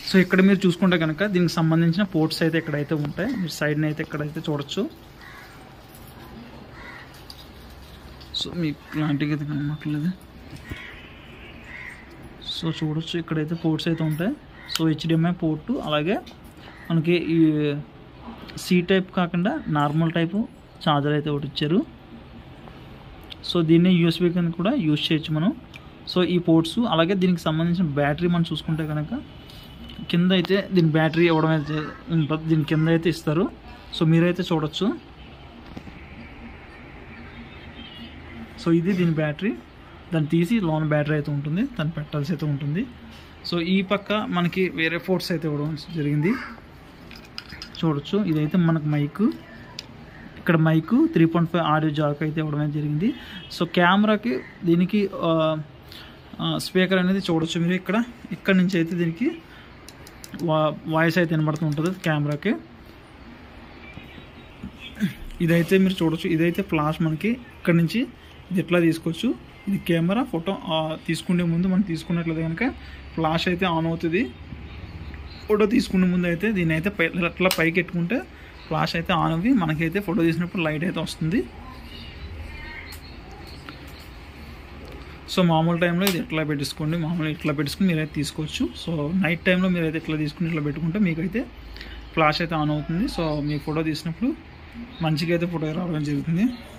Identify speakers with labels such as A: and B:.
A: so ఇక్కడ మీరు చూసుకుంటే కనుక దీనికి సంబంధించిన పోర్ట్స్ అయితే ఇక్కడైతే ఉంటాయి మీరు సైడ్ని అయితే ఇక్కడైతే చూడొచ్చు సో మీకు క్లారిటీగా అయితే కనబడట్లేదు సో చూడొచ్చు ఇక్కడైతే పోర్ట్స్ అయితే ఉంటాయి సో హెచ్డిఎంఐ పోర్టు అలాగే మనకి ఈ సి టైప్ కాకుండా నార్మల్ టైపు ఛార్జర్ అయితే ఒకటి ఇచ్చారు సో దీన్ని యూఎస్బీ కింద కూడా యూజ్ చేయొచ్చు మనం సో ఈ పోర్ట్స్ అలాగే దీనికి సంబంధించిన బ్యాటరీ మనం చూసుకుంటే కనుక కింద అయితే దీని బ్యాటరీ ఇవ్వడం అయితే ఉంటుంది దీని కింద అయితే ఇస్తారు సో మీరైతే చూడొచ్చు సో ఇది దీని బ్యాటరీ దాన్ని తీసి లోన్ బ్యాటరీ అయితే ఉంటుంది దాన్ని పెట్టాల్సి అయితే ఉంటుంది సో ఈ పక్క మనకి వేరే ఫోర్ట్స్ అయితే ఇవ్వడం జరిగింది చూడొచ్చు ఇదైతే మనకు మైక్ ఇక్కడ mike three point five audio jack అయితే ఇవ్వడం అయితే జరిగింది సో కెమెరాకి దీనికి స్పీకర్ అనేది చూడొచ్చు మీరు ఇక్కడ ఇక్కడ నుంచి అయితే దీనికి వా వాయిస్ అయితే వినబడుతూ ఉంటుంది కెమెరాకి ఇదైతే మీరు చూడొచ్చు ఇదైతే ఫ్లాష్ మనకి ఇక్కడ నుంచి ఇది ఎట్లా తీసుకోవచ్చు ఇది కెమెరా ఫోటో తీసుకునే ముందు మనం తీసుకున్నట్లయితే కనుక ఫ్లాష్ అయితే ఆన్ అవుతుంది ఫోటో తీసుకునే ముందు అయితే దీని అయితే పై అట్లా పైకి ఎట్టుకుంటే ఫ్లాష్ అయితే ఆన్ అవ్వి మనకైతే ఫోటో తీసినప్పుడు లైట్ అయితే వస్తుంది సో మామూలు టైంలో ఇది ఎట్లా పెట్టేసుకోండి మామూలు ఇట్లా పెట్టుకుని మీరైతే తీసుకోవచ్చు సో నైట్ టైంలో మీరైతే ఇట్లా తీసుకుని ఇట్లా పెట్టుకుంటే మీకైతే ఫ్లాష్ అయితే ఆన్ అవుతుంది సో మీ ఫోటో తీసినప్పుడు మంచిగా అయితే ఫోటో రావడం జరుగుతుంది